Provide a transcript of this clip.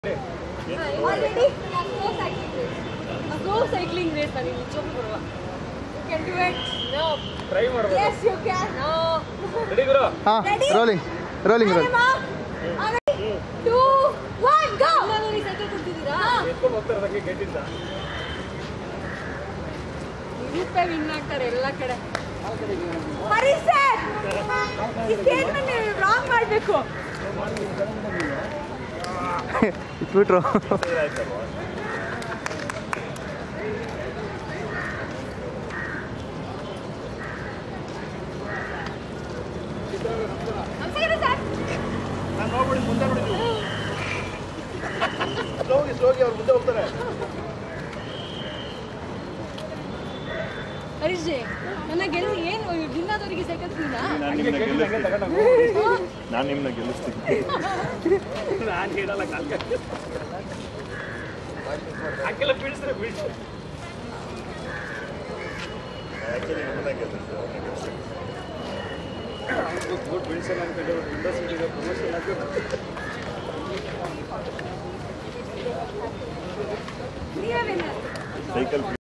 Already? Go cycling race. Go cycling race ನನಗೆ ನಿಜವಾಗ್ಲೂ ಬರಲ್ಲ. You can do it. No. Try ಮಾಡ್ಬೋದು Yes, you can. No. Ready ಗುರು ಹಾ Ready? Rolling rolling rolling Ready? Two, one, go. ಎಲ್ಲರೂ cycle ಕೊಡ್ತಿದ್ದೀರಾ ಎತ್ಕೊಂಡು ಹೋಗ್ತಾರೆ ಅದಕ್ಕೆ ಗೆಟ್ಟಿಂದ ಇರುತ್ತೆ ವಿನ್ ಆಗ್ತಾರೆ ಎಲ್ಲ ಕಡೆ ಹರಿ ಸರ್ ಈ ಸ್ಟೇಟ್ಮೆಂಟ್ ರಾಂಗ್ ಮಾಡಬೇಕು ಇಟ್ಬಿಟ್ರು ನಮಸ್ಕಾರ ಸರ್ ನಾನು ನೋಡ್ಬಿಡಿ ಮುಂದೆ ನೋಡಿ ನೀವು ಸ್ಲೋಗಿ ಸ್ಲೋಗಿ ಅವ್ರು ಮುಂದೆ ಹೋಗ್ತಾರೆ ಹರೀಶ್ ಜಿ ನನ್ನ ಗೆಲ್ಸಿ ಏನು ದಿನದವರಿಗೆ ಸೈಕಲ್ ಫ್ರೀನಾ ನಾನು ನಿಮ್ಮನ್ನ ಗೆಲ್ಲಿಸ್ತೀನಿ ನಾನು ನಿಮ್ಮನ್ನ ಗೆಲ್ಲಿಸ್ತೀನಿ ನಾನು ಹೇಳಲ್ಲ ಕಾಲ್ಗೆ ಹಾಗೆಲ್ಲ ಬೀಳಿಸ್ರೆ ಬೀಳ್ಸ್ರೆ ಆ್ಯಕ್ಚುಲಿ ನಿಮ್ಮನ್ನ ಗೆಲ್ಲಿಸ್ತೀನಿ ಬೋಟ್ ಬೀಳ್ಸಲ್ಲ ಅನ್ಕೊಂಡು ಇಂಡಸ್ಟ್ರಿಗೆ ಪ್ರಮೋಷನ್ ಹಾಕಿ ನೀವೇ ವಿನ್ನರ್ ಸೈಕಲ್